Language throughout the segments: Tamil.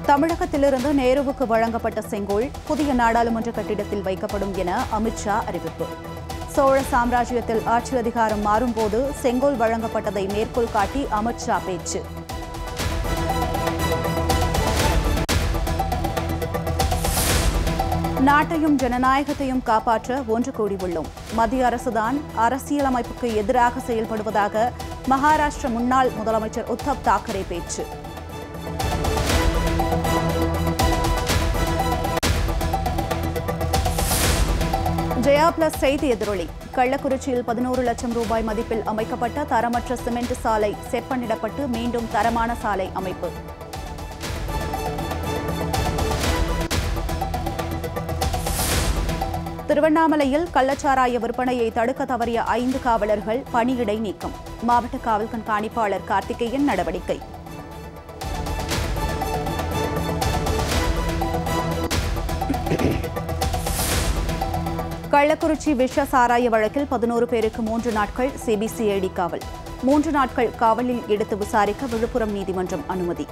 தமிழகத்திலிருந்து நேருவுக்கு வழங்கப்பட்ட செங்கோல் புதிய நாடாளுமன்ற கட்டிடத்தில் வைக்கப்படும் என அமித்ஷா அறிவிப்பு சோழ சாம்ராஜ்யத்தில் ஆட்சி அதிகாரம் மாறும்போது செங்கோல் வழங்கப்பட்டதை மேற்கோள் காட்டி அமித்ஷா பேச்சு நாட்டையும் ஜனநாயகத்தையும் காப்பாற்ற ஒன்று கூடியுள்ளோம் மத்திய அரசுதான் அரசியலமைப்புக்கு எதிராக செயல்படுவதாக மகாராஷ்டிர முன்னாள் முதலமைச்சர் உத்தவ் தாக்கரே பேச்சு ஜெயா பிளஸ் செய்தி எதிரொலி கள்ளக்குறிச்சியில் பதினோரு லட்சம் ரூபாய் மதிப்பில் அமைக்கப்பட்ட தரமற்ற சிமெண்ட் சாலை செப்பனிடப்பட்டு மீண்டும் தரமான சாலை அமைப்பு திருவண்ணாமலையில் கள்ளச்சாராய விற்பனையை தடுக்க தவறிய ஐந்து காவலர்கள் பணியிடை நீக்கம் மாவட்ட காவல் கண்காணிப்பாளர் கார்த்திகேயன் நடவடிக்கை கள்ளக்குறிச்சி விஷ சாராய வழக்கில் பதினோரு பேருக்கு மூன்று நாட்கள் சிபிசிஐடி காவல் மூன்று நாட்கள் காவலில் எடுத்து விசாரிக்க விழுப்புரம் நீதிமன்றம் அனுமதி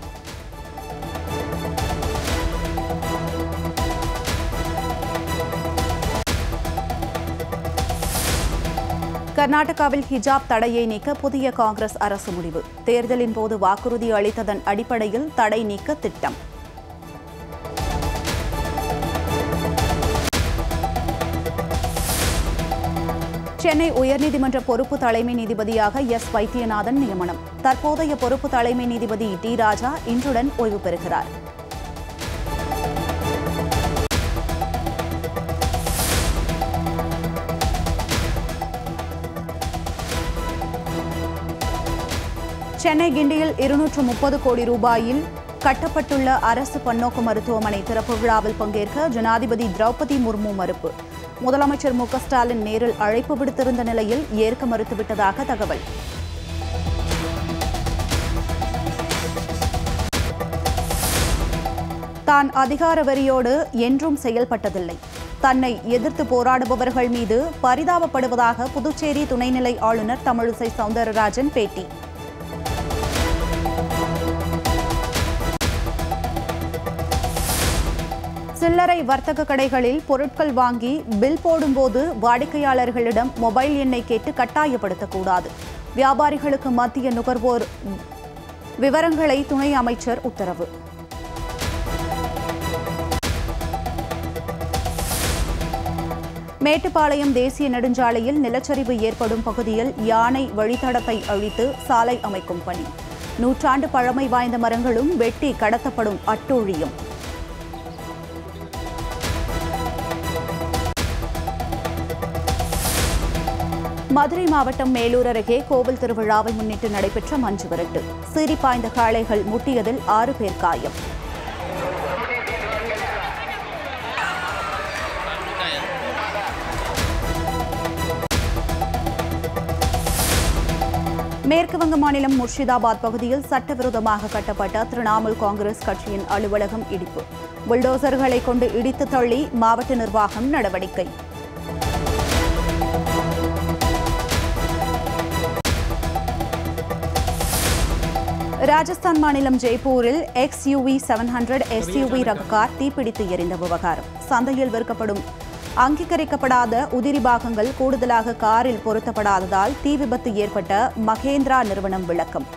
கர்நாடகாவில் ஹிஜாப் தடையை நீக்க புதிய காங்கிரஸ் அரசு முடிவு தேர்தலின் போது வாக்குறுதி அளித்ததன் அடிப்படையில் தடை நீக்க திட்டம் சென்னை உயர்நீதிமன்ற பொறுப்பு தலைமை நீதிபதியாக எஸ் வைத்தியநாதன் நியமனம் தற்போதைய பொறுப்பு தலைமை நீதிபதி டி ராஜா இன்றுடன் ஓய்வு பெறுகிறார் சென்னை கிண்டியில் இருநூற்று முப்பது கோடி ரூபாயில் கட்டப்பட்டுள்ள அரசு பன்னோக்கு மருத்துவமனை திறப்பு விழாவில் பங்கேற்க ஜனாதிபதி திரௌபதி முர்மு மறுப்பு முதலமைச்சர் மு க ஸ்டாலின் நேரில் அழைப்பு விடுத்திருந்த நிலையில் ஏற்க மறுத்துவிட்டதாக தகவல் தான் அதிகார வெறியோடு என்றும் செயல்பட்டதில்லை தன்னை எதிர்த்து போராடுபவர்கள் மீது பரிதாபப்படுவதாக புதுச்சேரி துணைநிலை ஆளுநர் தமிழிசை சவுந்தரராஜன் பேட்டி சில்லறை வர்த்தக கடைகளில் பொருட்கள் வாங்கி பில் போடும்போது வாடிக்கையாளர்களிடம் மொபைல் எண்ணை கேட்டு கட்டாயப்படுத்தக்கூடாது வியாபாரிகளுக்கு மத்திய நுகர்வோர் விவரங்களை துணை அமைச்சர் உத்தரவு மேட்டுப்பாளையம் தேசிய நெடுஞ்சாலையில் நிலச்சரிவு ஏற்படும் பகுதியில் யானை வழித்தடத்தை அழித்து சாலை அமைக்கும் பணி நூற்றாண்டு பழமை வாய்ந்த மரங்களும் வெட்டி கடத்தப்படும் அட்டூழியம் மதுரை மாவட்டம் மேலூர் அருகே கோவில் திருவிழாவை முன்னிட்டு நடைபெற்ற மஞ்சு விரட்டு சீறி பாய்ந்த காளைகள் முட்டியதில் ஆறு பேர் காயம் மேற்குவங்க மாநிலம் முர்ஷிதாபாத் பகுதியில் சட்டவிரோதமாக கட்டப்பட்ட திரிணாமுல் காங்கிரஸ் கட்சியின் அலுவலகம் இடிப்பு புல்டோசர்களை கொண்டு இடித்து தள்ளி மாவட்ட நிர்வாகம் நடவடிக்கை ராஜஸ்தான் மாநிலம் ஜெய்ப்பூரில் X UV seven hundred SUV ரக கார் தீப்பிடித்து எரிந்த விவகாரம் சந்தையில் விற்கப்படும் அங்கீகரிக்கப்படாத உதிரி பாகங்கள் கூடுதலாக காரில் பொருத்தப்படாததால் தீ விபத்து ஏற்பட்ட மகேந்திரா நிறுவனம் விளக்கம்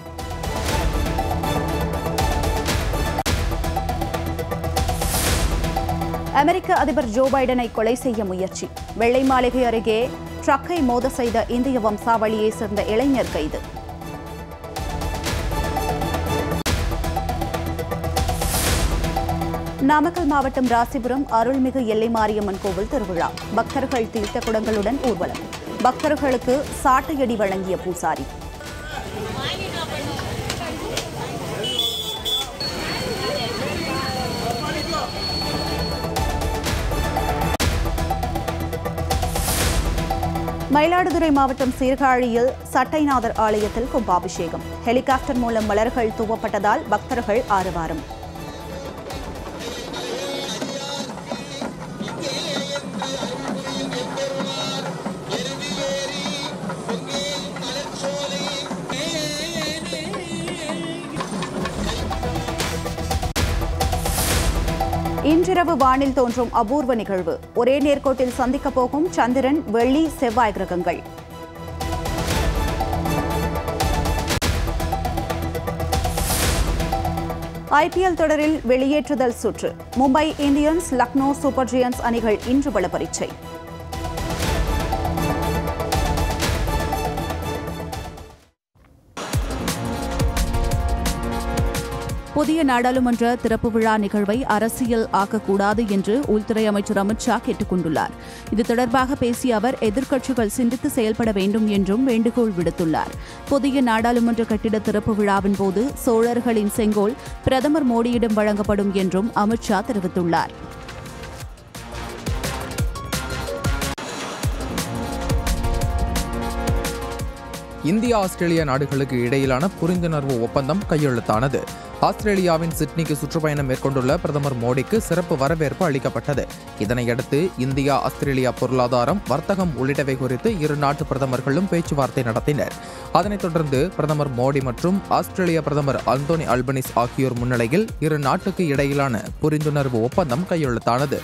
அமெரிக்க அதிபர் ஜோ பைடனை கொலை செய்ய முயற்சி வெள்ளை மாளிகை அருகே ட்ரக்கை மோத செய்த இந்திய வம்சாவளியைச் சேர்ந்த இளைஞர் கைது நாமக்கல் மாவட்டம் ராசிபுரம் அருள்மிகு எல்லை மாரியம்மன் கோவில் திருவிழா பக்தர்கள் தீர்த்த குடங்களுடன் ஊர்வலம் பக்தர்களுக்கு சாட்டையடி வழங்கிய பூசாரி மயிலாடுதுறை மாவட்டம் சீர்காழியில் சட்டைநாதர் ஆலயத்தில் கும்பாபிஷேகம் ஹெலிகாப்டர் மூலம் மலர்கள் தூவப்பட்டதால் பக்தர்கள் ஆரவாரம் இன்றிரவு வானில் தோன்றும் அபூர்வ நிகழ்வு ஒரே நேர்கோட்டில் சந்திக்கப் போகும் சந்திரன் வெள்ளி செவ்வாய் கிரகங்கள் ஐபிஎல் தொடரில் வெளியேற்றுதல் சுற்று Mumbai Indians Lucknow super giants அணிகள் இன்று பல பரீட்சை புதிய நாடாளுமன்ற திறப்பு விழா நிகழ்வை அரசியல் ஆக்கக்கூடாது என்று உள்துறை அமைச்சர் அமித் ஷா கேட்டுக் கொண்டுள்ளார் இது தொடர்பாக பேசிய அவர் எதிர்க்கட்சிகள் சிந்தித்து செயல்பட வேண்டும் என்றும் வேண்டுகோள் விடுத்துள்ளார் புதிய நாடாளுமன்ற கட்டிட திறப்பு விழாவின் போது சோழர்களின் செங்கோல் பிரதமர் மோடியிடம் வழங்கப்படும் என்றும் அமித் ஷா தெரிவித்துள்ளார் இந்தியா ஆஸ்திரேலியா நாடுகளுக்கு இடையிலான புரிந்துணர்வு ஒப்பந்தம் கையெழுத்தானது ஆஸ்திரேலியாவின் சிட்னிக்கு சுற்றுப்பயணம் மேற்கொண்டுள்ள பிரதமர் மோடிக்கு சிறப்பு வரவேற்பு அளிக்கப்பட்டது இதனையடுத்து இந்தியா ஆஸ்திரேலியா பொருளாதாரம் வர்த்தகம் உள்ளிட்டவை குறித்து இரு நாட்டு பிரதமர்களும் பேச்சுவார்த்தை நடத்தினர் அதனைத் தொடர்ந்து பிரதமர் மோடி மற்றும் ஆஸ்திரேலிய பிரதமர் அந்தோனி அல்பனிஸ் ஆகியோர் முன்னிலையில் இரு நாட்டுக்கு இடையிலான புரிந்துணர்வு ஒப்பந்தம் கையெழுத்தானது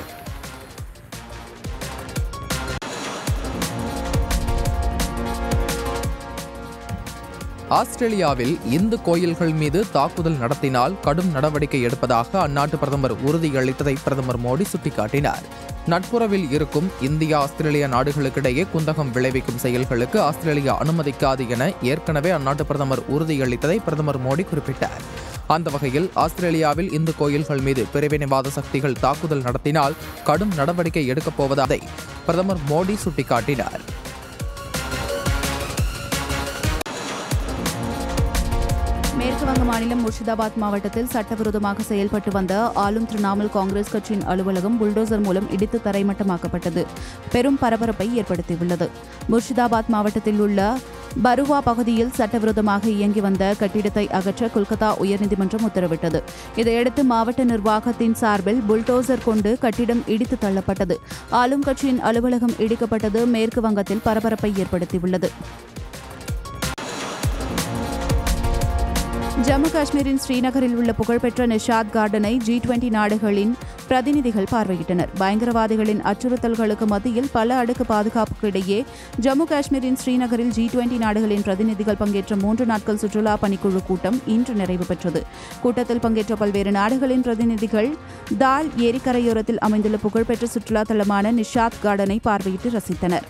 ஆஸ்திரேலியாவில் இந்து கோயில்கள் மீது தாக்குதல் நடத்தினால் கடும் நடவடிக்கை எடுப்பதாக அந்நாட்டு பிரதமர் உறுதியளித்ததை பிரதமர் மோடி சுட்டிக்காட்டினார் நட்புறவில் இருக்கும் இந்தியா ஆஸ்திரேலியா நாடுகளுக்கிடையே குந்தகம் விளைவிக்கும் செயல்களுக்கு ஆஸ்திரேலியா அனுமதிக்காது என ஏற்கனவே அந்நாட்டு பிரதமர் உறுதியளித்ததை பிரதமர் மோடி குறிப்பிட்டார் அந்த வகையில் ஆஸ்திரேலியாவில் இந்து கோயில்கள் மீது பிரிவினைவாத சக்திகள் தாக்குதல் நடத்தினால் கடும் நடவடிக்கை எடுக்கப் போவதை பிரதமர் மோடி சுட்டிக்காட்டினார் மேற்குவங்க மாநிலம் முர்ஷிதாபாத் மாவட்டத்தில் சட்டவிரோதமாக செயல்பட்டு வந்த ஆளும் திரிணாமுல் காங்கிரஸ் கட்சியின் அலுவலகம் புல்டோசர் மூலம் இடித்து தரைமட்டமாக்கப்பட்டது பெரும் பரபரப்பை ஏற்படுத்தியுள்ளது முர்ஷிதாபாத் மாவட்டத்தில் உள்ள பருவா பகுதியில் சட்டவிரோதமாக இயங்கி வந்த கட்டிடத்தை அகற்ற கொல்கத்தா உயர்நீதிமன்றம் உத்தரவிட்டது இதையடுத்து மாவட்ட நிர்வாகத்தின் சார்பில் புல்டோசர் கொண்டு கட்டிடம் இடித்து தள்ளப்பட்டது ஆளும் கட்சியின் அலுவலகம் இடிக்கப்பட்டது மேற்கு வங்கத்தில் பரபரப்பை ஏற்படுத்தியுள்ளது ஜம்மு காஷ்மீரின் ஸ்ரீநகரில் உள்ள புகழ்பெற்ற நிஷாத் கார்டனை ஜி டுவெண்டி நாடுகளின் பிரதிநிதிகள் பார்வையிட்டனர் பயங்கரவாதிகளின் அச்சுறுத்தல்களுக்கு மத்தியில் பல அடுக்கு பாதுகாப்புக்கு இடையே ஜம்மு காஷ்மீரின் ஸ்ரீநகரில் ஜி டுவெண்டி நாடுகளின் பிரதிநிதிகள் பங்கேற்ற மூன்று நாட்கள் சுற்றுலா பணிக்குழு கூட்டம் இன்று நிறைவு பெற்றது கூட்டத்தில் பங்கேற்ற பல்வேறு நாடுகளின் பிரதிநிதிகள் தால் ஏரிக்கரையோரத்தில் அமைந்துள்ள புகழ்பெற்ற சுற்றுலா தலமான நிஷாத் கார்டனை பார்வையிட்டு ரசித்தனர்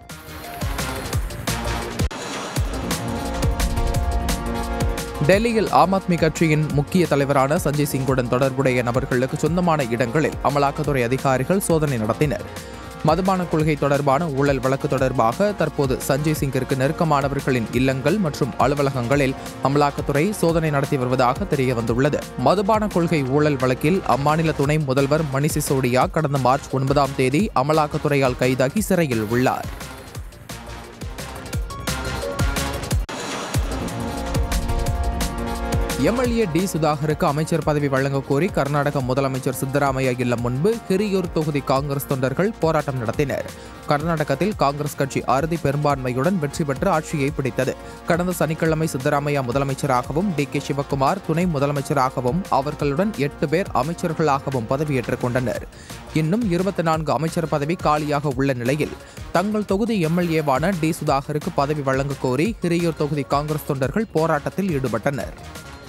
டெல்லியில் ஆம் ஆத்மி கட்சியின் முக்கிய தலைவரான சஞ்சய் சிங்குடன் தொடர்புடைய நபர்களுக்கு சொந்தமான இடங்களில் அமலாக்கத்துறை அதிகாரிகள் சோதனை நடத்தினர் மதுபான கொள்கை தொடர்பான ஊழல் வழக்கு தொடர்பாக தற்போது சஞ்சய் சிங்கிற்கு நெருக்கமானவர்களின் இல்லங்கள் மற்றும் அலுவலகங்களில் அமலாக்கத்துறை சோதனை நடத்தி வருவதாக தெரிய வந்துள்ளது மதுபான கொள்கை ஊழல் வழக்கில் அம்மாநில துணை முதல்வர் மணிஷ் சிசோடியா கடந்த மார்ச் ஒன்பதாம் தேதி அமலாக்கத்துறையால் கைதாகி சிறையில் உள்ளார் எம்எல்ஏ டி சுதாகருக்கு அமைச்சர் பதவி வழங்கக் கோரி கர்நாடக முதலமைச்சர் சித்தராமையா இல்லம் முன்பு ஹிரியூர் தொகுதி காங்கிரஸ் தொண்டர்கள் போராட்டம் நடத்தினர் கர்நாடகத்தில் காங்கிரஸ் கட்சி அறுதி பெரும்பான்மையுடன் வெற்றி பெற்று ஆட்சியை பிடித்தது கடந்த சனிக்கிழமை சித்தராமையா முதலமைச்சராகவும் டி கே சிவக்குமார் துணை முதலமைச்சராகவும் அவர்களுடன் எட்டு பேர் அமைச்சர்களாகவும் பதவியேற்றுக் கொண்டனர் இன்னும் இருபத்தி நான்கு அமைச்சர் பதவி காலியாக உள்ள நிலையில் தங்கள் தொகுதி எம்எல்ஏவான டி சுதாகருக்கு பதவி வழங்கக் கோரி ஹிரியூர் தொகுதி காங்கிரஸ் தொண்டர்கள் போராட்டத்தில் ஈடுபட்டனர்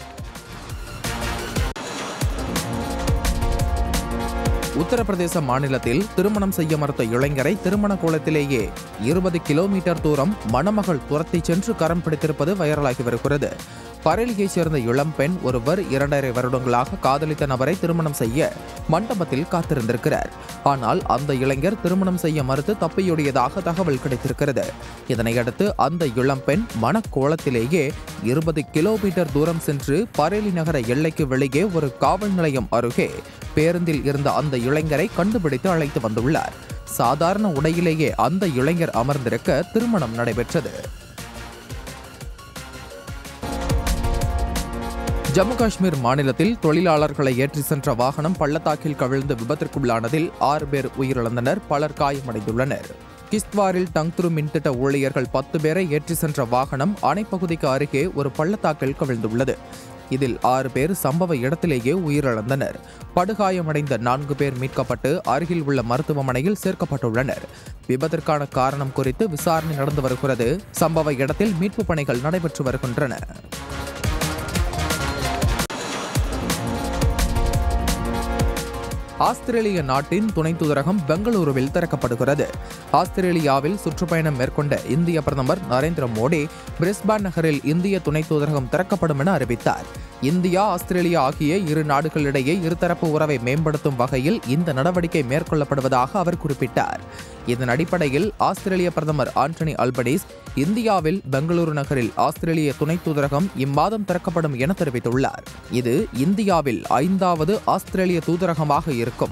உத்தரப்பிரதேச மாநிலத்தில் திருமணம் செய்ய மறுத்த இளைஞரை திருமண கோலத்திலேயே இருபது கிலோமீட்டர் தூரம் மணமகள் துரத்திச் சென்று கரம் பிடித்திருப்பது வைரலாகி வருகிறது பரேலியைச் சேர்ந்த இளம் பெண் ஒருவர் இரண்டரை வருடங்களாக காதலித்த நபரை திருமணம் செய்ய மண்டபத்தில் காத்திருந்திருக்கிறார் ஆனால் அந்த இளைஞர் திருமணம் செய்ய மறுத்து தப்பியோடியதாக தகவல் கிடைத்திருக்கிறது இதனையடுத்து அந்த இளம் பெண் மனக்கோலத்திலேயே இருபது கிலோமீட்டர் தூரம் சென்று பரேலி நகர எல்லைக்கு வெளியே ஒரு காவல் நிலையம் அருகே பேருந்தில் இருந்த அந்த இளைஞரை கண்டுபிடித்து அழைத்து வந்துள்ளார் சாதாரண உடையிலேயே அந்த இளைஞர் அமர்ந்திருக்க திருமணம் நடைபெற்றது ஜம்மு காஷ்மீர் மாநிலத்தில் தொழிலாளர்களை ஏற்றி சென்ற வாகனம் பள்ளத்தாக்கில் கவிழ்ந்து விபத்திற்குள்ளானதில் ஆறு பேர் உயிரிழந்தனர் பலர் காயமடைந்துள்ளனர் கிஸ்த்வாரில் டங்துரு மின்திட்ட ஊழியர்கள் பத்து பேரை ஏற்றி சென்ற வாகனம் அணைப்பகுதிக்கு அருகே ஒரு பள்ளத்தாக்கில் கவிழ்ந்துள்ளது இதில் ஆறு பேர் சம்பவ இடத்திலேயே உயிரிழந்தனர் படுகாயமடைந்த நான்கு பேர் மீட்கப்பட்டு அருகில் உள்ள மருத்துவமனையில் சேர்க்கப்பட்டுள்ளனர் விபத்திற்கான காரணம் குறித்து விசாரணை நடந்து வருகிறது சம்பவ இடத்தில் மீட்பு பணிகள் நடைபெற்று வருகின்றன ஆஸ்திரேலிய நாட்டின் துணை தூதரகம் பெங்களூருவில் திறக்கப்படுகிறது ஆஸ்திரேலியாவில் சுற்றுப்பயணம் மேற்கொண்ட இந்திய பிரதமர் நரேந்திர மோடி பிரிஸ்பான் நகரில் இந்திய துணை தூதரகம் திறக்கப்படும் என அறிவித்தார் இந்தியா ஆஸ்திரேலியா ஆகிய இரு நாடுகளிடையே இருதரப்பு உறவை மேம்படுத்தும் வகையில் இந்த நடவடிக்கை மேற்கொள்ளப்படுவதாக அவர் குறிப்பிட்டார் இதன் அடிப்படையில் ஆஸ்திரேலிய பிரதமர் ஆண்டனி அல்பனீஸ் இந்தியாவில் பெங்களூரு நகரில் ஆஸ்திரேலிய துணை தூதரகம் இம்மாதம் திறக்கப்படும் என தெரிவித்துள்ளார் இது இந்தியாவில் ஐந்தாவது ஆஸ்திரேலிய தூதரகமாக இருக்கும்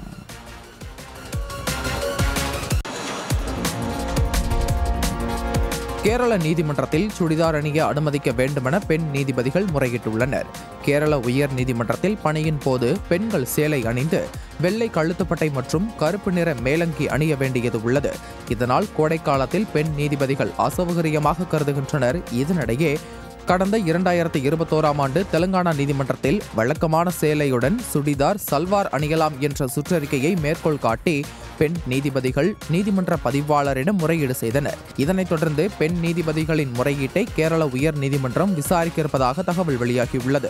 கேரள நீதிமன்றத்தில் சுடிதார் அணிய அனுமதிக்க வேண்டுமென பெண் நீதிபதிகள் முறையிட்டுள்ளனர் கேரள உயர் நீதிமன்றத்தில் பணியின் போது பெண்கள் சேலை அணிந்து வெள்ளை கழுத்துப்பட்டை மற்றும் கருப்பு நிற மேலங்கி அணிய வேண்டியது உள்ளது இதனால் கோடைக்காலத்தில் பெண் நீதிபதிகள் அசௌகரியமாக கருதுகின்றனர் இதனிடையே கடந்த இரண்டாயிரத்தி இருபத்தோராம் ஆண்டு தெலுங்கானா நீதிமன்றத்தில் வழக்கமான சேலையுடன் சுடிதார் சல்வார் அணியலாம் என்ற சுற்றறிக்கையை மேற்கோள் காட்டி பெண் நீதிபதிகள் நீதிமன்ற பதிவாளரிடம் முறையீடு செய்தனர் இதனைத் தொடர்ந்து பெண் நீதிபதிகளின் முறையீட்டை கேரள உயர் நீதிமன்றம் விசாரிக்க இருப்பதாக தகவல் வெளியாகியுள்ளது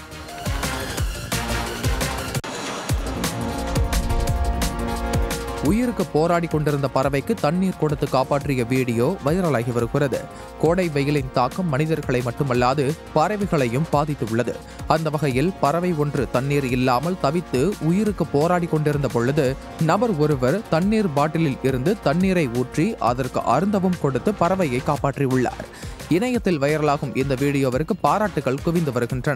உயிருக்கு போராடி கொண்டிருந்த பறவைக்கு தண்ணீர் கொடுத்து காப்பாற்றிய வீடியோ வைரலாகி வருகிறது கோடை வெயிலின் தாக்கம் மனிதர்களை மட்டுமல்லாது பறவைகளையும் பாதித்துள்ளது அந்த வகையில் பறவை ஒன்று தண்ணீர் இல்லாமல் தவித்து உயிருக்கு போராடி கொண்டிருந்த பொழுது நபர் ஒருவர் தண்ணீர் பாட்டிலில் இருந்து தண்ணீரை ஊற்றி அதற்கு அருந்தவும் கொடுத்து பறவையை காப்பாற்றியுள்ளார் இணையத்தில் வைரலாகும் இந்த வீடியோவிற்கு பாராட்டுகள் குவிந்து வருகின்றன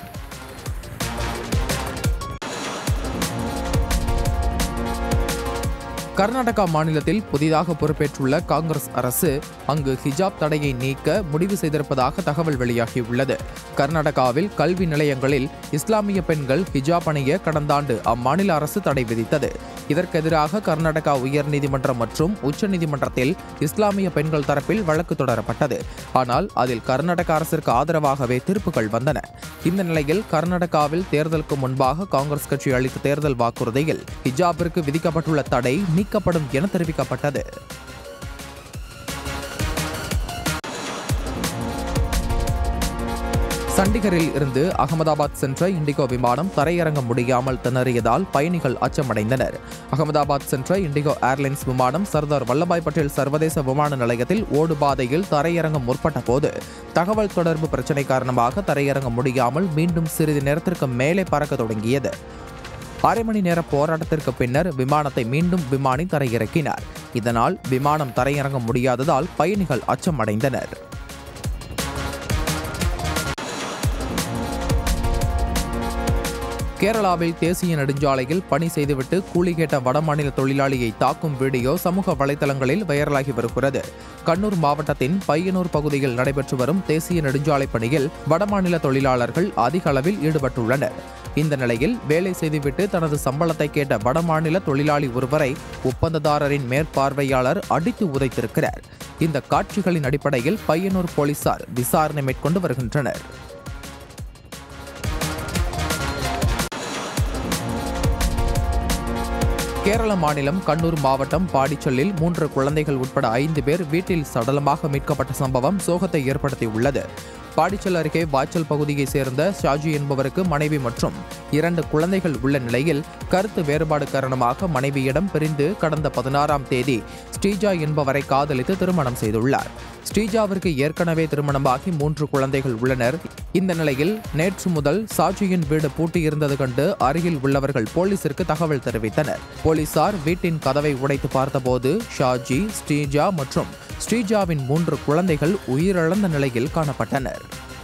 கர்நாடகா மாநிலத்தில் புதிதாக பொறுப்பேற்றுள்ள காங்கிரஸ் அரசு அங்கு ஹிஜாப் தடையை நீக்க முடிவு செய்திருப்பதாக தகவல் வெளியாகியுள்ளது கர்நாடகாவில் கல்வி நிலையங்களில் இஸ்லாமிய பெண்கள் ஹிஜாப் அணிய கடந்த ஆண்டு அம்மாநில அரசு தடை விதித்தது இதற்கெதிராக கர்நாடகா உயர்நீதிமன்றம் மற்றும் உச்சநீதிமன்றத்தில் இஸ்லாமிய பெண்கள் தரப்பில் வழக்கு தொடரப்பட்டது ஆனால் அதில் கர்நாடக அரசிற்கு ஆதரவாகவே தீர்ப்புகள் வந்தன இந்த நிலையில் கர்நாடகாவில் தேர்தலுக்கு முன்பாக காங்கிரஸ் கட்சி அளித்த தேர்தல் வாக்குறுதியில் ஹிஜாபிற்கு விதிக்கப்பட்டுள்ள தடை நீக்கப்படும் என தெரிவிக்கப்பட்டது சண்டிகரில் இருந்து அகமதாபாத் சென்ற இண்டிகோ விமானம் தரையிறங்க முடியாமல் திணறியதால் பயணிகள் அச்சமடைந்தனர் அகமதாபாத் சென்ற இண்டிகோ ஏர்லைன்ஸ் விமானம் சர்தார் வல்லபாய் பட்டேல் சர்வதேச விமான நிலையத்தில் ஓடுபாதையில் தரையிறங்க முற்பட்ட போது தகவல் தொடர்பு பிரச்சினை காரணமாக தரையிறங்க முடியாமல் மீண்டும் சிறிது நேரத்திற்கு மேலே பறக்க தொடங்கியது அரை மணி நேர போராட்டத்திற்கு பின்னர் விமானத்தை மீண்டும் விமானி தரையிறக்கினார் இதனால் விமானம் தரையிறங்க முடியாததால் பயணிகள் அச்சமடைந்தனர் கேரளாவில் தேசிய நெடுஞ்சாலையில் பணி செய்துவிட்டு கூலி கேட்ட வடமாநில தொழிலாளியை தாக்கும் வீடியோ சமூக வலைதளங்களில் வைரலாகி வருகிறது கண்ணூர் மாவட்டத்தின் பையனூர் பகுதியில் நடைபெற்று வரும் தேசிய நெடுஞ்சாலை பணியில் வடமாநில தொழிலாளர்கள் அதிக அளவில் ஈடுபட்டுள்ளனர் இந்த நிலையில் வேலை செய்துவிட்டு தனது சம்பளத்தை கேட்ட வடமாநில தொழிலாளி ஒருவரை ஒப்பந்ததாரரின் மேற்பார்வையாளர் அடித்து உதைத்திருக்கிறார் இந்த காட்சிகளின் அடிப்படையில் பையனூர் போலீசார் விசாரணை மேற்கொண்டு வருகின்றனர் கேரள மாநிலம் கண்ணூர் மாவட்டம் பாடிச்சொல்லில் மூன்று குழந்தைகள் உட்பட ஐந்து பேர் வீட்டில் சடலமாக மீட்கப்பட்ட சம்பவம் சோகத்தை ஏற்படுத்தியுள்ளது பாடிச்சல் அருகே வாய்ச்சல் பகுதியைச் சேர்ந்த ஷாஜி என்பவருக்கு மனைவி மற்றும் இரண்டு குழந்தைகள் உள்ள நிலையில் கருத்து வேறுபாடு காரணமாக மனைவியிடம் பிரிந்து கடந்த பதினாறாம் தேதி ஸ்ரீஜா என்பவரை காதலித்து திருமணம் செய்துள்ளார் ஸ்ரீஜாவிற்கு ஏற்கனவே திருமணமாகி மூன்று குழந்தைகள் உள்ளனர் இந்த நிலையில் நேற்று முதல் சாட்சியின் வீடு பூட்டியிருந்தது கண்டு அருகில் உள்ளவர்கள் போலீசிற்கு தகவல் தெரிவித்தனர் போலீசார் வீட்டின் கதவை உடைத்து பார்த்தபோது ஷாஜி ஸ்ரீஜா மற்றும் ஸ்ரீஜாவின் மூன்று குழந்தைகள் உயிரிழந்த நிலையில் காணப்பட்டனர்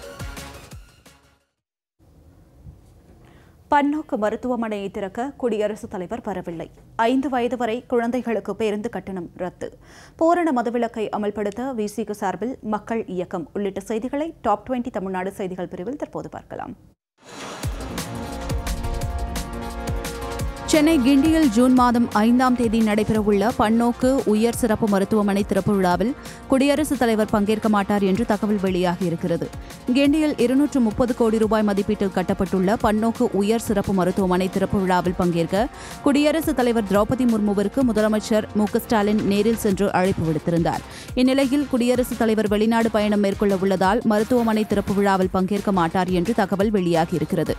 பன்னோக்கு மருத்துவமனையை திறக்க குடியரசுத் தலைவர் வரவில்லை ஐந்து வயது வரை குழந்தைகளுக்கு பேருந்து கட்டணம் ரத்து பூரண மதுவிலக்கை அமல்படுத்த விசிக சார்பில் மக்கள் இயக்கம் உள்ளிட்ட செய்திகளை டாப் டுவெண்டி தமிழ்நாடு செய்திகள் பிரிவில் தற்போது பார்க்கலாம் சென்னை கிண்டியில் ஜூன் மாதம் ஐந்தாம் தேதி நடைபெறவுள்ள பன்னோக்கு உயர் சிறப்பு மருத்துவமனை திறப்பு விழாவில் குடியரசுத் தலைவர் பங்கேற்க மாட்டார் என்று தகவல் வெளியாகியிருக்கிறது கிண்டியில் இருநூற்று முப்பது கோடி ரூபாய் மதிப்பீட்டில் கட்டப்பட்டுள்ள பன்னோக்கு உயர் சிறப்பு மருத்துவமனை திறப்பு விழாவில் பங்கேற்க குடியரசுத் தலைவர் திரௌபதி முர்முவிற்கு முதலமைச்சர் மு க ஸ்டாலின் நேரில் சென்று அழைப்பு விடுத்திருந்தார் இந்நிலையில் குடியரசுத் தலைவர் வெளிநாடு பயணம் மேற்கொள்ள உள்ளதால் மருத்துவமனை திறப்பு விழாவில் பங்கேற்க மாட்டார் என்று தகவல் வெளியாகியிருக்கிறது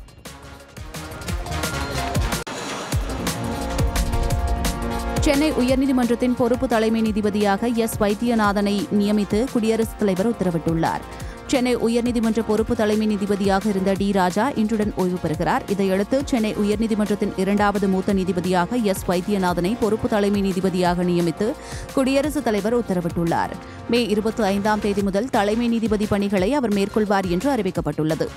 சென்னை உயர்நீதிமன்றத்தின் பொறுப்பு தலைமை நீதிபதியாக எஸ் வைத்தியநாதனை நியமித்து குடியரசுத் தலைவர் உத்தரவிட்டுள்ளார் சென்னை உயர்நீதிமன்ற பொறுப்பு தலைமை நீதிபதியாக இருந்த டி ராஜா இன்றுடன் ஓய்வு பெறுகிறார் இதையடுத்து சென்னை உயர்நீதிமன்றத்தின் இரண்டாவது மூத்த நீதிபதியாக எஸ் வைத்தியநாதனை பொறுப்பு தலைமை நீதிபதியாக நியமித்து குடியரசுத் தலைவர் உத்தரவிட்டுள்ளார் மே இருபத்தி ஐந்தாம் தேதி முதல் தலைமை நீதிபதி பணிகளை அவர் மேற்கொள்வார் என்று அறிவிக்கப்பட்டுள்ளது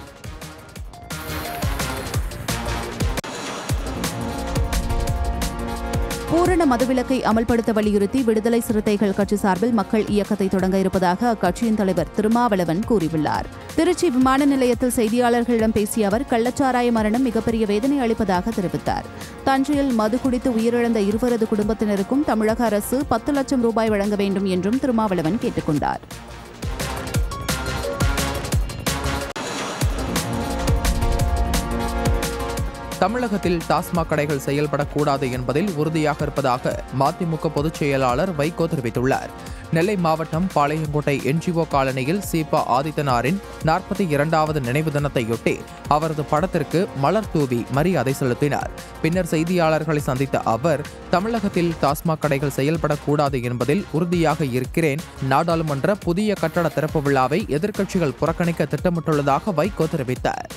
பூரண மதுவிலக்கை அமல்படுத்த வலியுறுத்தி விடுதலை சிறுத்தைகள் கட்சி சார்பில் மக்கள் இயக்கத்தை தொடங்க இருப்பதாக அக்கட்சியின் தலைவர் திருமாவளவன் கூறியுள்ளார் திருச்சி விமான நிலையத்தில் செய்தியாளர்களிடம் பேசிய அவர் கள்ளச்சாராய மரணம் மிகப்பெரிய வேதனை அளிப்பதாக தெரிவித்தார் தஞ்சையில் மது குடித்து உயிரிழந்த இருவரது குடும்பத்தினருக்கும் தமிழக அரசு பத்து லட்சம் ரூபாய் வழங்க வேண்டும் என்றும் திருமாவளவன் கேட்டுக் கொண்டார் தமிழகத்தில் டாஸ்மாக் கடைகள் செயல்படக்கூடாது என்பதில் உறுதியாக இருப்பதாக மதிமுக பொதுச் செயலாளர் வைகோ தெரிவித்துள்ளார் நெல்லை மாவட்டம் பாளையங்கோட்டை என்ஜிஓ காலனியில் சீபா ஆதித்தனாரின் நாற்பத்தி இரண்டாவது நினைவு தினத்தையொட்டி அவரது படத்திற்கு மலர் தூவி மரியாதை செலுத்தினார் பின்னர் செய்தியாளர்களை சந்தித்த அவர் தமிழகத்தில் டாஸ்மாக் கடைகள் செயல்படக்கூடாது என்பதில் உறுதியாக இருக்கிறேன் நாடாளுமன்ற புதிய கட்டட திறப்பு விழாவை எதிர்க்கட்சிகள் புறக்கணிக்க திட்டமிட்டுள்ளதாக வைகோ தெரிவித்தார்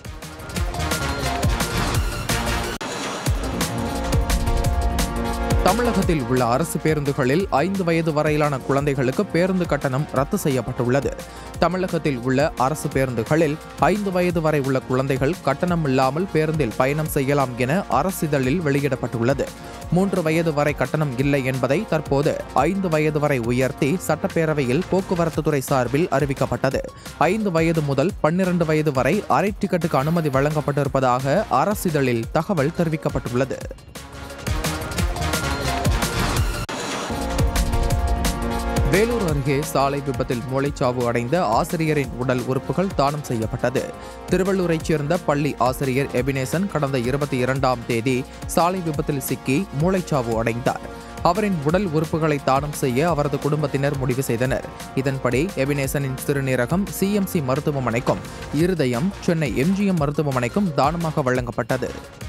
தமிழகத்தில் உள்ள அரசு பேருந்துகளில் ஐந்து வயது வரையிலான குழந்தைகளுக்கு பேருந்து கட்டணம் ரத்து செய்யப்பட்டுள்ளது தமிழகத்தில் உள்ள அரசு பேருந்துகளில் ஐந்து வயது வரை உள்ள குழந்தைகள் கட்டணம் இல்லாமல் பேருந்தில் பயணம் செய்யலாம் என அரசிதழில் வெளியிடப்பட்டுள்ளது மூன்று வயது வரை கட்டணம் இல்லை என்பதை தற்போது ஐந்து வயது வரை உயர்த்தி சட்டப்பேரவையில் போக்குவரத்து துறை சார்பில் அறிவிக்கப்பட்டது ஐந்து வயது முதல் பன்னிரண்டு வயது வரை அரை டிக்கெட்டுக்கு அனுமதி வழங்கப்பட்டிருப்பதாக அரசிதழில் தகவல் தெரிவிக்கப்பட்டுள்ளது வேலூர் அருகே சாலை விபத்தில் மூளைச்சாவு அடைந்த ஆசிரியரின் உடல் உறுப்புகள் தானம் செய்யப்பட்டது திருவள்ளூரைச் சேர்ந்த பள்ளி ஆசிரியர் எபினேசன் கடந்த இருபத்தி இரண்டாம் தேதி சாலை விபத்தில் சிக்கி மூளைச்சாவு அடைந்தார் அவரின் உடல் உறுப்புகளை தானம் செய்ய அவரது குடும்பத்தினர் முடிவு செய்தனர் இதன்படி எபினேசனின் சிறுநீரகம் சிஎம்சி மருத்துவமனைக்கும் இருதயம் சென்னை எம்ஜிஎம் மருத்துவமனைக்கும் தானமாக வழங்கப்பட்டது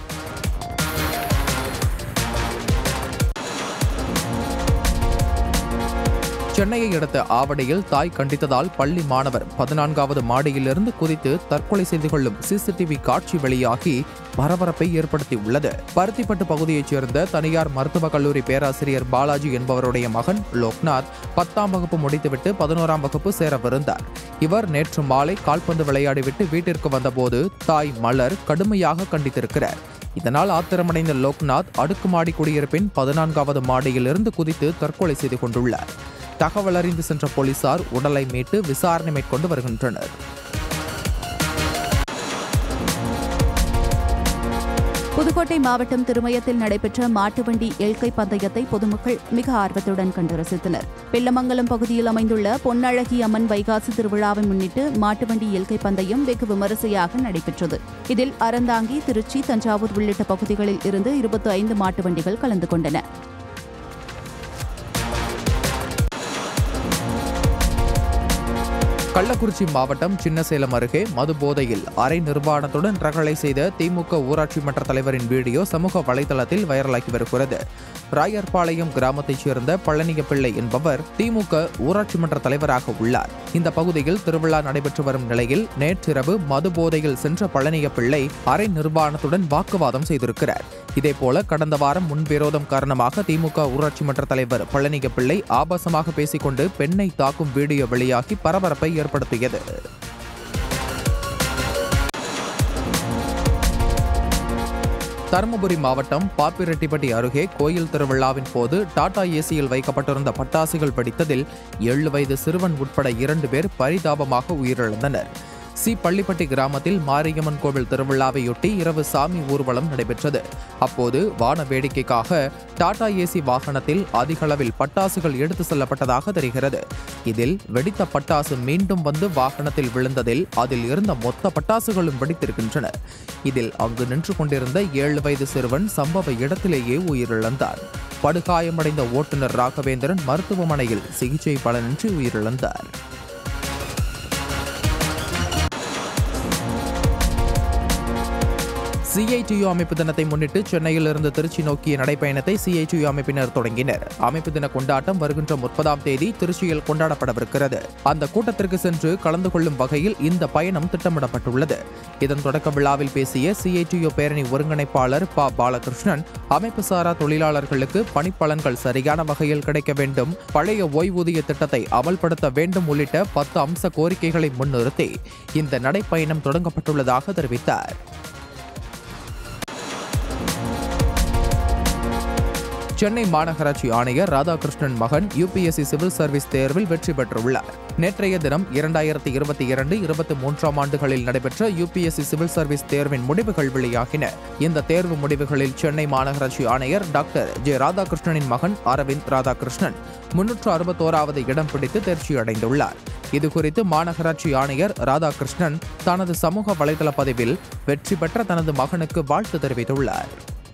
சென்னையை அடுத்த ஆவடியில் தாய் கண்டித்ததால் பள்ளி மாணவர் பதினான்காவது மாடியிலிருந்து குதித்து தற்கொலை செய்து கொள்ளும் சிசிடிவி காட்சி வெளியாகி பரபரப்பை ஏற்படுத்தியுள்ளது பருத்திப்பட்டு பகுதியைச் சேர்ந்த தனியார் மருத்துவக் கல்லூரி பேராசிரியர் பாலாஜி என்பவருடைய மகன் லோக்நாத் பத்தாம் வகுப்பு முடித்துவிட்டு பதினோராம் வகுப்பு சேரவிருந்தார் இவர் நேற்று மாலை கால்பந்து விளையாடிவிட்டு வீட்டிற்கு வந்தபோது தாய் மலர் கடுமையாக கண்டித்திருக்கிறார் இதனால் ஆத்திரமடைந்த லோக்நாத் அடுக்குமாடி குடியிருப்பின் பதினான்காவது மாடியிலிருந்து குதித்து தற்கொலை செய்து கொண்டுள்ளார் தகவல் அறிந்து சென்ற போலீசார் உடலை மீட்டு விசாரணை மேற்கொண்டு வருகின்றனர் புதுக்கோட்டை மாவட்டம் திருமயத்தில் நடைபெற்ற மாட்டுவண்டி எல்கை பந்தயத்தை பொதுமக்கள் மிக ஆர்வத்துடன் கண்டு ரசித்தனர் பிள்ளமங்கலம் பகுதியில் அமைந்துள்ள பொன்னழகி அம்மன் வைகாசி திருவிழாவை முன்னிட்டு மாட்டுவண்டி எல்கை பந்தயம் வெகு விமரிசையாக நடைபெற்றது இதில் அறந்தாங்கி திருச்சி தஞ்சாவூர் உள்ளிட்ட பகுதிகளில் இருந்து இருபத்தி ஐந்து மாட்டு வண்டிகள் கலந்து கொண்டன கள்ளக்குறிச்சி மாவட்டம் சின்னசேலம் அருகே மது போதையில் அரை நிர்வாணத்துடன் ரகளை செய்த திமுக ஊராட்சி மன்ற தலைவரின் வீடியோ சமூக வலைதளத்தில் வைரலாகி வருகிறது ராயர்பாளையம் கிராமத்தைச் சேர்ந்த பழனிய பிள்ளை என்பவர் திமுக ஊராட்சி மன்ற தலைவராக உள்ளார் இந்த பகுதியில் திருவிழா நடைபெற்று வரும் நிலையில் நேற்றிரவு மது போதையில் சென்ற பழனிய பிள்ளை அரை நிர்வாணத்துடன் வாக்குவாதம் செய்திருக்கிறார் இதேபோல கடந்த வாரம் முன்விரோதம் காரணமாக திமுக ஊராட்சி மன்ற தலைவர் பழனிய பிள்ளை ஆபாசமாக பேசிக்கொண்டு பெண்ணை தாக்கும் வீடியோ வெளியாகி பரபரப்பை ஏற்படுத்தியது தருமபுரி மாவட்டம் பாப்பிரெட்டிப்பட்டி அருகே கோயில் திருவிழாவின் போது டாடா ஏசியில் வைக்கப்பட்டிருந்த பட்டாசுகள் வெடித்ததில் ஏழு வயது சிறுவன் உட்பட இரண்டு பேர் பரிதாபமாக உயிரிழந்தனர் சி பள்ளிப்பட்டி கிராமத்தில் மாரியம்மன் கோவில் திருவிழாவையொட்டி இரவு சாமி ஊர்வலம் நடைபெற்றது அப்போது வான வேடிக்கைக்காக டாடா ஏசி வாகனத்தில் அதிக அளவில் பட்டாசுகள் எடுத்து செல்லப்பட்டதாக தெரிகிறது இதில் வெடித்த பட்டாசு மீண்டும் வந்து வாகனத்தில் விழுந்ததில் அதில் இருந்த மொத்த பட்டாசுகளும் வெடித்திருக்கின்றன இதில் அங்கு நின்று கொண்டிருந்த ஏழு வயது சிறுவன் சம்பவ இடத்திலேயே உயிரிழந்தார் படுகாயமடைந்த ஓட்டுநர் ராகவேந்திரன் மருத்துவமனையில் சிகிச்சை பலனின்றி உயிரிழந்தார் சிஐடியு அமைப்பு தினத்தை முன்னிட்டு சென்னையில் இருந்து திருச்சி நோக்கிய நடைப்பயணத்தை சிஐடியு அமைப்பினர் தொடங்கினர் அமைப்பு தின கொண்டாட்டம் வருகின்ற முப்பதாம் தேதி திருச்சியில் கொண்டாடப்படவிருக்கிறது அந்த கூட்டத்திற்கு சென்று கலந்து கொள்ளும் வகையில் இந்த பயணம் திட்டமிடப்பட்டுள்ளது இதன் தொடக்க விழாவில் பேசிய சிஐடியு பேரணி ஒருங்கிணைப்பாளர் ப பாலகிருஷ்ணன் அமைப்பு சாரா தொழிலாளர்களுக்கு பணிப்பலன்கள் சரியான வகையில் கிடைக்க வேண்டும் பழைய ஓய்வூதிய திட்டத்தை அமல்படுத்த வேண்டும் உள்ளிட்ட பத்து அம்ச கோரிக்கைகளை முன்னிறுத்தி இந்த நடைப்பயணம் தொடங்கப்பட்டுள்ளதாக தெரிவித்தார் சென்னை மாநகராட்சி ஆணையர் ராதாகிருஷ்ணன் மகன் யுபிஎஸ்சி சிவில் சர்வீஸ் தேர்வில் வெற்றி பெற்றுள்ளார் நேற்றைய தினம் இரண்டாயிரத்தி இருபத்தி இரண்டு இருபத்தி மூன்றாம் ஆண்டுகளில் நடைபெற்ற யுபிஎஸ்சி சிவில் சர்வீஸ் தேர்வின் முடிவுகள் வெளியாகின இந்த தேர்வு முடிவுகளில் சென்னை மாநகராட்சி ஆணையர் டாக்டர் ஜே ராதாகிருஷ்ணனின் மகன் அரவிந்த் ராதாகிருஷ்ணன் முன்னூற்று அறுபத்தோராவது இடம் பிடித்து தேர்ச்சி அடைந்துள்ளார் இதுகுறித்து மாநகராட்சி ஆணையர் ராதாகிருஷ்ணன் தனது சமூக வலைதள பதிவில் வெற்றி பெற்ற தனது மகனுக்கு வாழ்த்து தெரிவித்துள்ளார்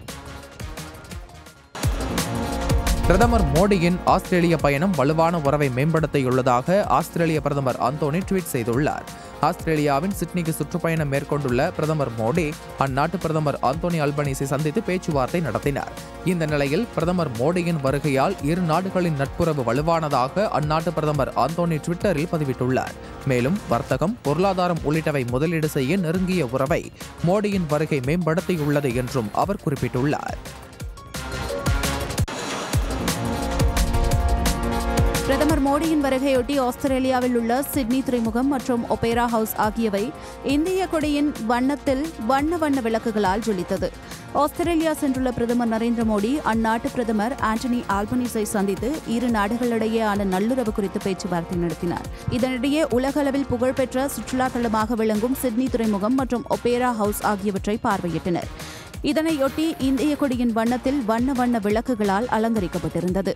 பிரதமர் மோடியின் ஆஸ்திரேலிய பயணம் வலுவான உறவை மேம்படுத்தியுள்ளதாக ஆஸ்திரேலிய பிரதமர் அந்தோனி ட்வீட் செய்துள்ளார் ஆஸ்திரேலியாவின் சிட்னிக்கு சுற்றுப்பயணம் மேற்கொண்டுள்ள பிரதமர் மோடி அந்நாட்டு பிரதமர் அந்தோனி அல்பனீஸை சந்தித்து பேச்சுவார்த்தை நடத்தினார் இந்த நிலையில் பிரதமர் மோடியின் வருகையால் இரு நாடுகளின் நட்புறவு வலுவானதாக அந்நாட்டு பிரதமர் அந்தோனி ட்விட்டரில் பதிவிட்டுள்ளார் மேலும் வர்த்தகம் பொருளாதாரம் உள்ளிட்டவை முதலீடு செய்ய நெருங்கிய உறவை மோடியின் வருகை மேம்படுத்தியுள்ளது என்றும் அவர் குறிப்பிட்டுள்ளார் பிரதமர் மோடியின் வருகையொட்டி ஆஸ்திரேலியாவில் உள்ள சிட்னி துறைமுகம் மற்றும் ஒபேரா ஹவுஸ் ஆகியவை இந்திய கொடியின் வண்ணத்தில் வண்ண வண்ண விளக்குகளால் ஜொலித்தது ஆஸ்திரேலியா சென்றுள்ள பிரதமர் நரேந்திர மோடி அந்நாட்டு பிரதமர் ஆண்டனி ஆல்பனீஸை சந்தித்து இரு நாடுகளிடையேயான நல்லுறவு குறித்து பேச்சுவார்த்தை நடத்தினார் இதனிடையே உலகளவில் புகழ்பெற்ற சுற்றுலா தலமாக விளங்கும் சிட்னி துறைமுகம் மற்றும் ஒபேரா ஹவுஸ் ஆகியவற்றை பார்வையிட்டனர் இதனையொட்டி இந்திய கொடியின் வண்ணத்தில் வண்ண வண்ண விளக்குகளால் அலங்கரிக்கப்பட்டிருந்தது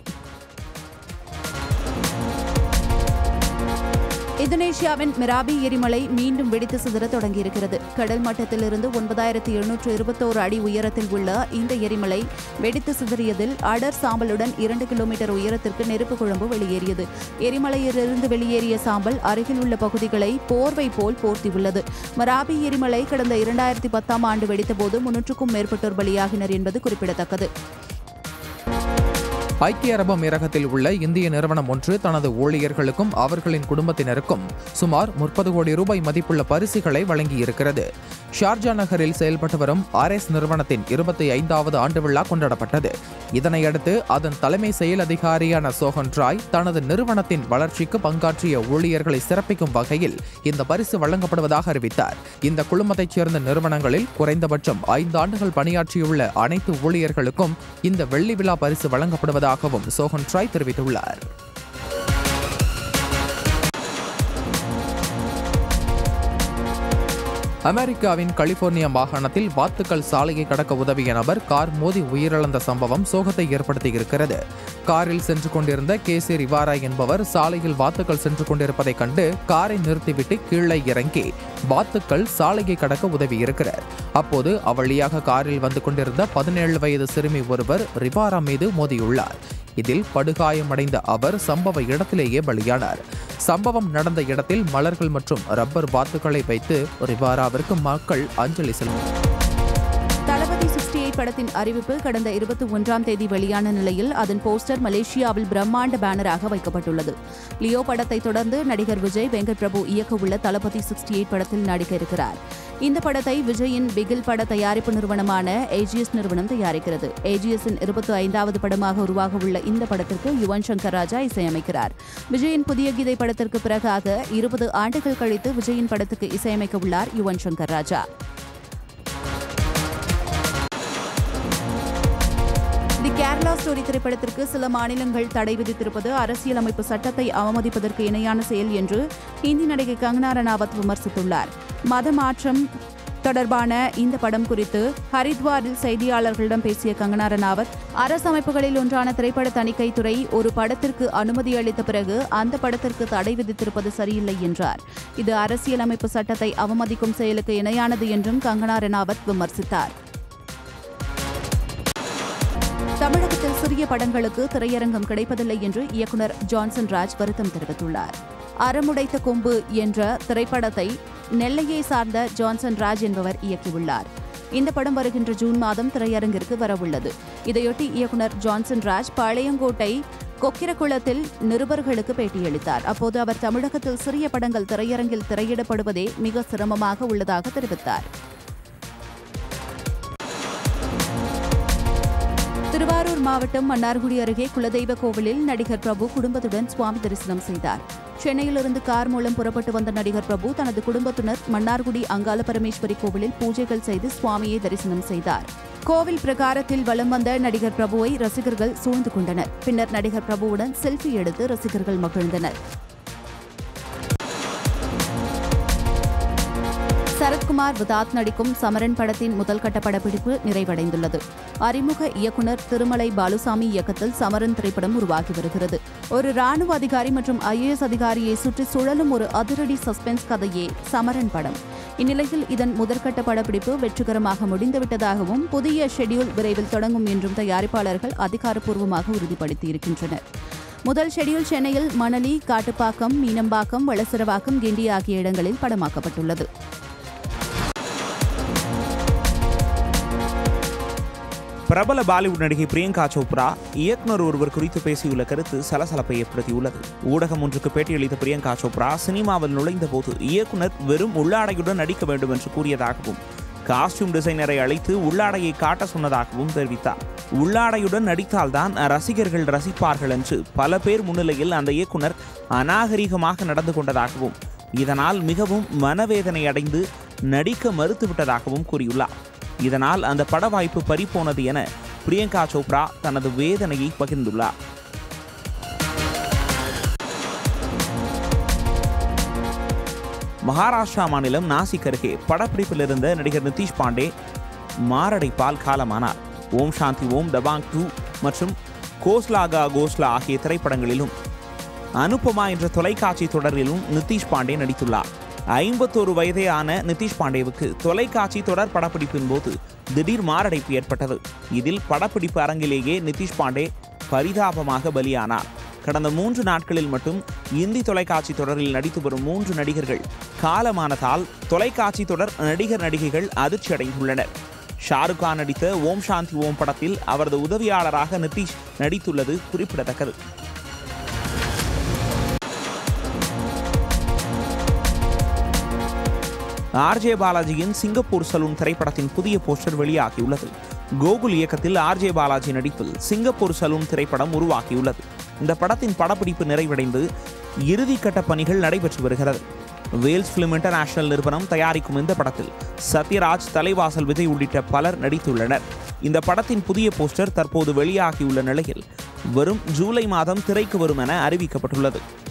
இந்தோனேஷியாவின் மிராபி எரிமலை மீண்டும் வெடித்து சிதற தொடங்கியிருக்கிறது கடல் மட்டத்திலிருந்து ஒன்பதாயிரத்தி எழுநூற்று இருபத்தோரு அடி உயரத்தில் உள்ள இந்த எரிமலை வெடித்து சிதறியதில் அடர் சாம்பலுடன் இரண்டு கிலோமீட்டர் உயரத்திற்கு நெருப்பு குழம்பு வெளியேறியது எரிமலையிலிருந்து வெளியேறிய சாம்பல் அருகில் உள்ள பகுதிகளை போர்வை போல் போர்த்தியுள்ளது மராபி எரிமலை கடந்த இரண்டாயிரத்தி பத்தாம் ஆண்டு வெடித்தபோது முன்னூற்றுக்கும் மேற்பட்டோர் பலியாகினர் என்பது குறிப்பிடத்தக்கது ஐக்கிய அரபு அமீரகத்தில் உள்ள இந்திய நிறுவனம் ஒன்று தனது ஊழியர்களுக்கும் அவர்களின் குடும்பத்தினருக்கும் சுமார் முப்பது கோடி ரூபாய் மதிப்புள்ள பரிசுகளை வழங்கியிருக்கிறது ஷார்ஜா நகரில் செயல்பட்டு வரும் ஆர்எஸ் நிறுவனத்தின் இருபத்தி ஐந்தாவது ஆண்டு விழா கொண்டாடப்பட்டது இதனையடுத்து அதன் தலைமை செயல் அதிகாரியான சோஹன் ராய் தனது நிறுவனத்தின் வளர்ச்சிக்கு பங்காற்றிய ஊழியர்களை சிறப்பிக்கும் வகையில் இந்த பரிசு வழங்கப்படுவதாக அறிவித்தார் இந்த குழுமத்தைச் சேர்ந்த நிறுவனங்களில் குறைந்தபட்சம் ஐந்து ஆண்டுகள் பணியாற்றியுள்ள அனைத்து ஊழியர்களுக்கும் இந்த வெள்ளி விழா பரிசு வழங்கப்படுவதாகவும் சோஹன் ட்ராய் தெரிவித்துள்ளார் அமெரிக்காவின் கலிபோர்னியா மாகாணத்தில் வாத்துக்கள் சாலையை கடக்க உதவிய நபர் கார் மோதி உயிரிழந்த சம்பவம் சோகத்தை ஏற்படுத்தியிருக்கிறது காரில் சென்று கொண்டிருந்த கேசி ரிவாரா என்பவர் சாலையில் வாத்துக்கள் சென்று கொண்டிருப்பதைக் கண்டு காரை நிறுத்திவிட்டு கீழே இறங்கி வாத்துக்கள் சாலையை கடக்க உதவியிருக்கிறார் அப்போது அவ்வழியாக காரில் வந்து கொண்டிருந்த பதினேழு வயது சிறுமி ஒருவர் ரிவாரா மீது மோதியுள்ளார் இதில் படுகாயமடைந்த அவர் சம்பவ இடத்திலேயே பலியானார் சம்பவம் நடந்த இடத்தில் மலர்கள் மற்றும் ரப்பர் வாத்துக்களை வைத்து ரிவாராவிற்கு மக்கள் அஞ்சலி செலுத்தினர் தளபதி சிக்ஸ்டி எயிட் படத்தின் அறிவிப்பு கடந்த இருபத்தி ஒன்றாம் தேதி வெளியான நிலையில் அதன் போஸ்டர் மலேசியாவில் பிரம்மாண்ட பேனராக வைக்கப்பட்டுள்ளது லியோ படத்தை தொடர்ந்து நடிகர் விஜய் வெங்கட் பிரபு இயக்க உள்ள தளபதி சிக்ஸ்டி எயிட் படத்தில் நடிக்க இருக்கிறார் இந்த படத்தை விஜயின் பிகில் பட தயாரிப்பு நிறுவனமான ஏஜிஎஸ் நிறுவனம் தயாரிக்கிறது ஏஜிஎஸ்ஸின் இருபத்தி ஐந்தாவது படமாக உருவாக உள்ள இந்த படத்திற்கு யுவன் சங்கர் ராஜா இசையமைக்கிறார் விஜயின் புதிய கீதை படத்திற்கு பிறகாக இருபது ஆண்டுகள் கழித்து விஜயின் படத்துக்கு இசையமைக்க உள்ளார் யுவன் சங்கர் ராஜா தி கேரளா ஸ்டோரி திரைப்படத்திற்கு சில மாநிலங்கள் தடை விதித்திருப்பது அரசியலமைப்பு சட்டத்தை அவமதிப்பதற்கு இணையான செயல் என்று ஹிந்தி நடிகை கங்கனா ரணாவத் விமர்சித்துள்ளார் மத மாற்றம் தொடர்பான இந்த படம் குறித்து ஹரித்வாரில் செய்தியாளர்களிடம் பேசிய கங்கனா ரணாவத் அரசு அமைப்புகளில் ஒன்றான திரைப்பட தணிக்கை துறை ஒரு படத்திற்கு அனுமதி அளித்த பிறகு அந்த படத்திற்கு தடை விதித்திருப்பது சரியில்லை என்றார் இது அரசியலமைப்பு சட்டத்தை அவமதிக்கும் செயலுக்கு இணையானது என்றும் கங்கனா ரணாவத் விமர்சித்தார் தமிழகத்தில் சிறிய படங்களுக்கு திரையரங்கம் கிடைப்பதில்லை என்று இயக்குனர் ஜான்சன் ராஜ் வருத்தம் தெரிவித்துள்ளார் அறமுடைத்த கொம்பு என்ற திரைப்படத்தை நெல்லையை சார்ந்த ஜான்சன் ராஜ் என்பவர் இயக்கியுள்ளார் இந்த படம் வருகின்ற ஜூன் மாதம் திரையரங்கிற்கு வரவுள்ளது இதையொட்டி இயக்குனர் ஜான்சன் ராஜ் பாளையங்கோட்டை கொக்கிரகுளத்தில் நிருபர்களுக்கு பேட்டியளித்தார் அப்போது அவர் தமிழகத்தில் சிறிய படங்கள் திரையரங்கில் திரையிடப்படுவதே மிக சிரமமாக உள்ளதாக தெரிவித்தார் திருவாரூர் மாவட்டம் மன்னார்குடி அருகே குலதெய்வ கோவிலில் நடிகர் பிரபு குடும்பத்துடன் சுவாமி தரிசனம் செய்தார் சென்னையிலிருந்து கார் மூலம் புறப்பட்டு வந்த நடிகர் பிரபு தனது குடும்பத்தினர் மன்னார்குடி அங்காள பரமேஸ்வரி கோவிலில் பூஜைகள் செய்து சுவாமியை தரிசனம் செய்தார் கோவில் பிரகாரத்தில் வலம் வந்த நடிகர் பிரபுவை ரசிகர்கள் சூழ்ந்து கொண்டனர் பின்னர் நடிகர் பிரபுவுடன் செல்ஃபி எடுத்து ரசிகர்கள் மகிழ்ந்தனர் சரத்குமார் விதாத் நடிக்கும் சமரன் படத்தின் முதல் கட்ட படப்பிடிப்பு நிறைவடைந்துள்ளது அறிமுக இயக்குனர் திருமலை பாலுசாமி இயக்கத்தில் சமரன் திரைப்படம் உருவாகி வருகிறது ஒரு ராணுவ அதிகாரி மற்றும் ஐஏஎஸ் அதிகாரியை சுற்றி சுழலும் ஒரு அதிரடி சஸ்பென்ஸ் கதையே சமரன் படம் இந்நிலையில் இதன் முதற்கட்ட படப்பிடிப்பு வெற்றிகரமாக முடிந்துவிட்டதாகவும் புதிய ஷெட்யூல் விரைவில் தொடங்கும் என்றும் தயாரிப்பாளர்கள் அதிகாரப்பூர்வமாக உறுதிப்படுத்தியிருக்கின்றனர் முதல் ஷெட்யூல் சென்னையில் மணலி காட்டுப்பாக்கம் மீனம்பாக்கம் வளசரவாக்கம் கிண்டி ஆகிய இடங்களில் படமாக்கப்பட்டுள்ளது பிரபல பாலிவுட் நடிகை பிரியங்கா சோப்ரா இயக்குனர் ஒருவர் குறித்து பேசியுள்ள கருத்து சலசலப்பை ஏற்படுத்தியுள்ளது ஊடகம் ஒன்றுக்கு பேட்டியளித்த பிரியங்கா சோப்ரா சினிமாவில் நுழைந்த போது இயக்குனர் வெறும் உள்ளாடையுடன் நடிக்க வேண்டும் என்று கூறியதாகவும் காஸ்டியூம் டிசைனரை அழைத்து உள்ளாடையை காட்ட சொன்னதாகவும் தெரிவித்தார் உள்ளாடையுடன் நடித்தால்தான் ரசிகர்கள் ரசிப்பார்கள் என்று பல பேர் முன்னிலையில் அந்த இயக்குனர் அநாகரிகமாக நடந்து கொண்டதாகவும் இதனால் மிகவும் மனவேதனை அடைந்து நடிக்க மறுத்துவிட்டதாகவும் கூறியுள்ளார் இதனால் அந்த பட வாய்ப்பு பறிபோனது என பிரியங்கா சோப்ரா தனது வேதனையை பகிர்ந்துள்ளார் மகாராஷ்டிரா மாநிலம் நாசிக் அருகே படப்பிடிப்பில் இருந்த நடிகர் நிதிஷ் பாண்டே மாரடைப்பால் காலமானார் ஓம் சாந்தி ஓம் தபாங் டூ மற்றும் கோஸ்லாகா கோஸ்லா ஆகிய திரைப்படங்களிலும் அனுபமா என்ற தொலைக்காட்சி தொடரிலும் நிதிஷ் பாண்டே நடித்துள்ளார் ஐம்பத்தோரு வயதே ஆன நிதிஷ் பாண்டேவுக்கு தொலைக்காட்சி தொடர் படப்பிடிப்பின் போது திடீர் மாரடைப்பு ஏற்பட்டது இதில் படப்பிடிப்பு அரங்கிலேயே நிதிஷ் பாண்டே பரிதாபமாக பலியானார் கடந்த மூன்று நாட்களில் மட்டும் இந்தி தொலைக்காட்சி தொடரில் நடித்து வரும் மூன்று நடிகர்கள் காலமானதால் தொலைக்காட்சி தொடர் நடிகர் நடிகைகள் அதிர்ச்சி அடைந்துள்ளனர் ஷாருக் கான் நடித்த ஓம் சாந்தி ஓம் படத்தில் அவரது உதவியாளராக நிதிஷ் நடித்துள்ளது குறிப்பிடத்தக்கது ஆர்ஜே பாலாஜியின் சிங்கப்பூர் சலூன் திரைப்படத்தின் புதிய போஸ்டர் வெளியாகியுள்ளது கோகுல் இயக்கத்தில் ஆர்ஜே பாலாஜி நடிப்பில் சிங்கப்பூர் சலூன் திரைப்படம் உருவாகியுள்ளது இந்த படத்தின் படப்பிடிப்பு நிறைவடைந்து இறுதிக்கட்ட பணிகள் நடைபெற்று வருகிறது வேல்ஸ் பிலிம் இன்டர்நேஷனல் நிறுவனம் தயாரிக்கும் இந்த படத்தில் சத்யராஜ் தலைவாசல் விஜய் உள்ளிட்ட பலர் நடித்துள்ளனர் இந்த படத்தின் புதிய போஸ்டர் தற்போது வெளியாகியுள்ள நிலையில் வரும் ஜூலை மாதம் திரைக்கு வரும் என அறிவிக்கப்பட்டுள்ளது